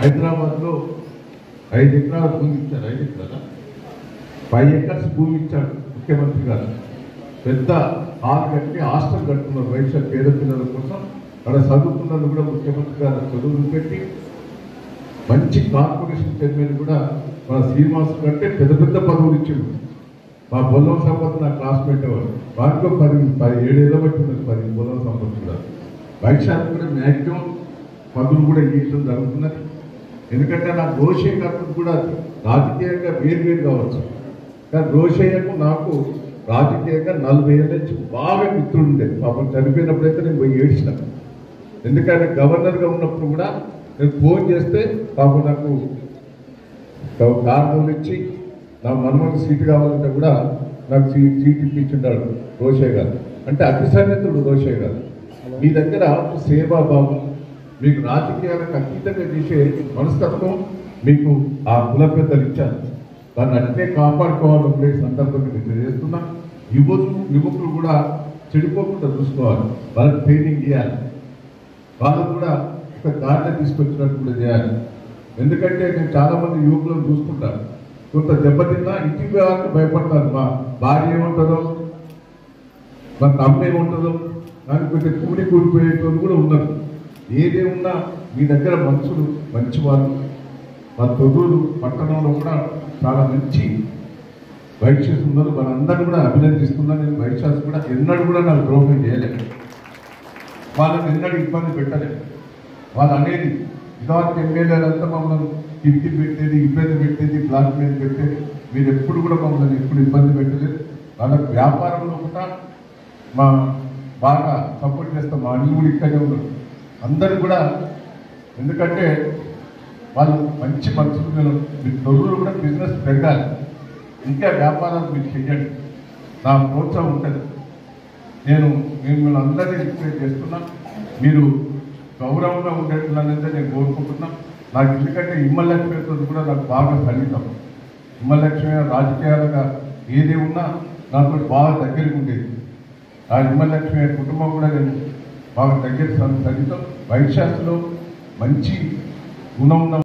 హైదరాబాద్ లో ఐదు ఎకరాల భూమి ఇచ్చారు ఐదు ఎకరాల ఫైవ్ ఎకర్స్ భూమి ఇచ్చాడు ముఖ్యమంత్రి గారు పెద్ద హాల్ కట్టి హాస్టల్ కట్టుకున్నారు వైశ్య పేద పిల్లల కోసం అక్కడ చదువుకున్నది కూడా ముఖ్యమంత్రి గారు చదువులు పెట్టి మంచి కార్పొరేషన్ చైర్మన్ కూడా మన శ్రీనివాస్ కంటే పెద్ద పెద్ద పదవులు ఇచ్చిండు మా బొల్లం సంపత్ నా క్లాస్మేట్ వాడు వాటిలో పది పది ఏడేళ్ళ బట్టి ఉన్నది పది బొల్లం సంపత్ కూడా వైశాఖ కూడా మ్యాక్సిమం పదులు కూడా ఇవ్వడం జరుగుతున్నది ఎందుకంటే నా రోషయ్యకు కూడా రాజకీయంగా వేరు వేరు కావచ్చు కానీ రోషయ్యకు నాకు రాజకీయంగా నలభై ఏళ్ళ నుంచి బాగా మిత్రులు ఉండేది పాపం చనిపోయినప్పుడైతే నేను పోయి ఏడ్చిన ఎందుకంటే గవర్నర్గా ఉన్నప్పుడు కూడా నేను ఫోన్ చేస్తే పాపం నాకు కారణం ఇచ్చి నా మనమకు సీటు కావాలంటే కూడా నాకు సీ సీట్ ఇప్పించుంటాడు రోషయ్య గారు అంటే అతి సన్నిహితుడు రోషయ్య గారు మీ దగ్గర సేవాభావం మీకు రాజకీయాలకు అతీతంగా చేసే మనస్తత్వం మీకు ఆ కుల పెద్దలు ఇచ్చారు దాన్ని అట్నే కాపాడుకోవాలని ఉండే సందర్భంగా నేను తెలియజేస్తున్నా యువతులు యువకులు కూడా చెడిపోకుండా చూసుకోవాలి వాళ్ళకి ట్రైనింగ్ ఇవ్వాలి వాళ్ళకు కూడా ఒక దారిని తీసుకొచ్చినట్టు కూడా చేయాలి ఎందుకంటే నేను చాలా మంది యువకులను చూసుకుంటాను కొంత దెబ్బతిన్నా ఇంటికి పోవాలని భయపడతారు మా భార్య ఏముంటుందో మా తమ్మ ఏముంటుందో దానికి కొంచెం కూడి కూడిపోయేటోళ్ళు కూడా ఉన్నారు ఏదేమున్నా మీ దగ్గర మనుషులు మంచి వాళ్ళు మా తొర్రూరు పట్టణంలో కూడా చాలా మంచి వైశ్యస్ ఉన్నారు వాళ్ళందరూ కూడా అభినందిస్తున్నాను నేను వైశ్యాస్ కూడా ఎన్నడూ కూడా నాకు ద్రోహం చేయలేదు వాళ్ళని ఎన్నడూ ఇబ్బంది పెట్టలేదు వాళ్ళు అనేది ఇదివరకు ఎమ్మెల్యేలంతా మమ్మల్ని కిటికీ పెట్టేది ఇబ్బంది పెట్టేది బ్లాక్ మీద పెట్టేది మీరు ఎప్పుడు కూడా మమ్మల్ని ఎప్పుడు ఇబ్బంది పెట్టలేదు వాళ్ళకి వ్యాపారంలో కూడా మా బాగా సపోర్ట్ చేస్తాం మా అన్ని కూడా ఇక్కడే ఉన్నారు అందరూ కూడా ఎందుకంటే వాళ్ళు మంచి మనుషులు మీరు మీ తొలుగురు కూడా బిజినెస్ పెరగాలి ఇంకా వ్యాపారాలు మీరు చెయ్యండి నా ప్రోత్సాహం ఉంటుంది నేను మిమ్మల్ని అందరినీ రిక్వెస్ట్ చేస్తున్నా మీరు గౌరవంగా ఉండేట్లనేది నేను కోరుకుంటున్నా నాకు ఎందుకంటే ఇమ్మలక్ష్మితో కూడా నాకు బాగా సన్నిహితం ఇమ్మలక్ష్మి రాజకీయాలుగా ఏది ఉన్నా నాకు బాగా దగ్గరికి ఉండేది ఆ ఇమ్మలక్ష్మి కుటుంబం కూడా నేను బాగా దగ్గర సన్నిహితం వైశాఖలో మంచి గుణం ఉన్న